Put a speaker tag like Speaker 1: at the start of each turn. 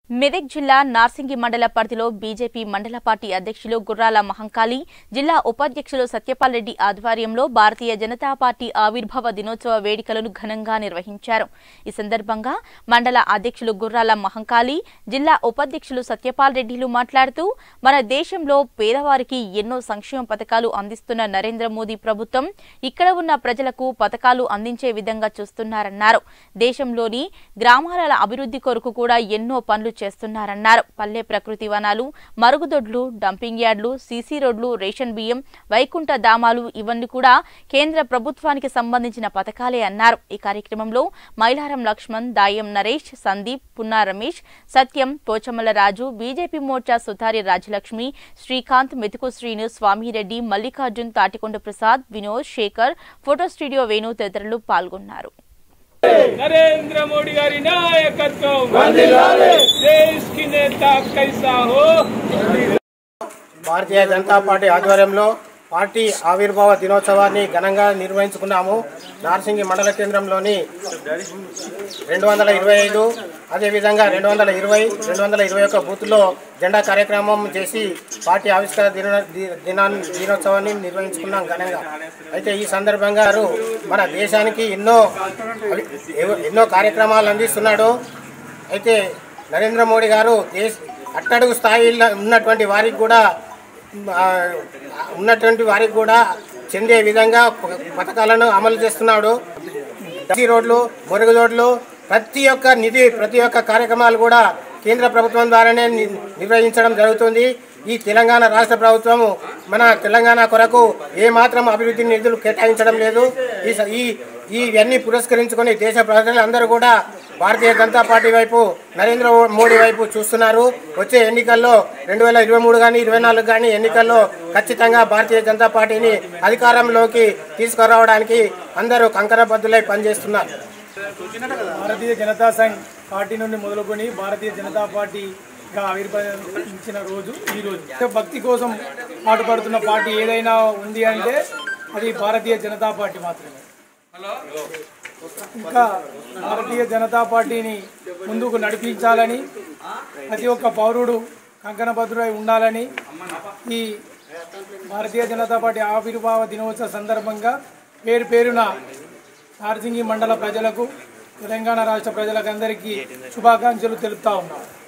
Speaker 1: మెదక్ జిల్లా నార్సింగి మండల పరిధిలో బీజేపీ మండల పార్టీ అధ్యక్షులు గుర్రాల మహంకాళి జిల్లా ఉపాధ్యక్షులు సత్యపాల్ రెడ్డి ఆధ్వర్యంలో భారతీయ జనతా పార్టీ ఆవిర్భావ దినోత్సవ వేడుకలను ఘనంగా నిర్వహించారు ఈ సందర్భంగా మండల అధ్యక్షులు గుర్రాల మహంకాళి జిల్లా ఉపాధ్యక్షులు సత్యపాల్ రెడ్డిలు మాట్లాడుతూ మన దేశంలో పేదవారికి ఎన్నో సంక్షేమ పథకాలు అందిస్తున్న నరేంద్ర మోదీ ప్రభుత్వం ఇక్కడ ఉన్న ప్రజలకు పథకాలు అందించే విధంగా చూస్తున్నారన్నారు దేశంలోని గ్రామాల అభివృద్ధి కొరకు కూడా ఎన్నో పనులు చేస్తున్నారన్నారు పల్లె ప్రకృతి వనాలు మరుగుదొడ్లు డంపింగ్ యార్డులు సీసీ రోడ్లు రేషన్ బియ్యం వైకుంఠ ధామాలు ఇవన్నీ కూడా కేంద్ర ప్రభుత్వానికి సంబంధించిన పథకాలే అన్నారు ఈ కార్యక్రమంలో Mailaram Lakshman Dayam Naresh Sandeep Punna Ramesh Satyam Pochammala Raju BJP Morcha Sutari Rajalakshmi Srikanth Metuku Srinu Swamireddy Mallikarjun Tatikonda Prasad Vinod Shekar photo studio Venu తదితరులు పాల్గొన్నారు
Speaker 2: नरेंद्र मोदी गारी नायकत्व देश की नेता कैसा हो
Speaker 3: భారతీయ జనతా పార్టీ ఆధ్వర్యంలో పార్టీ ఆవిర్భావ దినోత్సవాన్ని ఘనంగా నిర్వహించుకున్నాము నార్సింగి మండల కేంద్రంలోని రెండు వందల ఇరవై ఐదు అదేవిధంగా రెండు వందల ఇరవై రెండు వందల ఇరవై ఒక్క బూత్లో జెండా కార్యక్రమం చేసి పార్టీ ఆవిష్కరణ దిన ది- దినాన్ని దినోత్సవాన్ని నిర్వహించుకున్నాం ఘనంగా అయితే ఈ సందర్భంగా వారు మన దేశానికి ఎన్నో అవి- ఎవ- ఎన్నో కార్యక్రమాలు అందిస్తున్నాడు అయితే నరేంద్ర మోడీ గారు దేశ అట్టడుగు స్థాయిలో ఉన్నటువంటి వారికి కూడా ఆ, ఉన్నటువంటి వారికి కూడా చెందే విధంగా ప- పథకాలను అమలు చేస్తున్నాడు డీ రోడ్లు మురుగుదొడ్లు ప్రతి ఒక్క నిధి ప్రతి ఒక్క కార్యక్రమాలు కూడా కేంద్ర ప్రభుత్వం ద్వారానే ని- నిర్వహించడం జరుగుతుంది ఈ తెలంగాణ రాష్ట్ర ప్రభుత్వము మన తెలంగాణ కొరకు ఏ మాత్రం అభివృద్ధి నిధులు కేటాయించడం లేదు ఈ స- ఈ ఈ ఇవన్నీ పురస్కరించుకొని దేశ ప్రజలందరూ కూడా భారతీయ జనతా పార్టీ వైపు నరేంద్ర మోడీ వైపు చూస్తున్నారు వచ్చే ఎన్నికల్లో రెండు వేల ఇరవై మూడు కానీ ఇరవై నాలుగు కానీ ఎన్నికల్లో ఖచ్చితంగా భారతీయ జనతా పార్టీని అధికారంలోకి తీసుకురావడానికి అందరూ కంకరబద్దులై పనిచేస్తున్నారు
Speaker 4: భారతీయ జనతా సంఘ్ పార్టీ నుండి మొదలుకొని భారతీయ జనతా పార్టీగా ఆవిర్భవించిన రోజు ఈ రోజు అంటే భక్తి కోసం పాటుపడుతున్న పార్టీ ఏదైనా ఉంది అంటే అది భారతీయ జనతా పార్టీ మాత్రమే ఇంకా భారతీయ జనతా పార్టీని ముందుకు నడిపించాలని ప్రతి ఒక్క పౌరుడు కంకణబద్ధుడై ఉండాలని ఈ భారతీయ జనతా పార్టీ ఆవిర్భావ దినోత్సవ సందర్భంగా పేరు పేరున నార్సింగి మండల ప్రజలకు తెలంగాణ రాష్ట్ర ప్రజలకు అందరికీ శుభాకాంక్షలు తెలుపుతా ఉన్నాం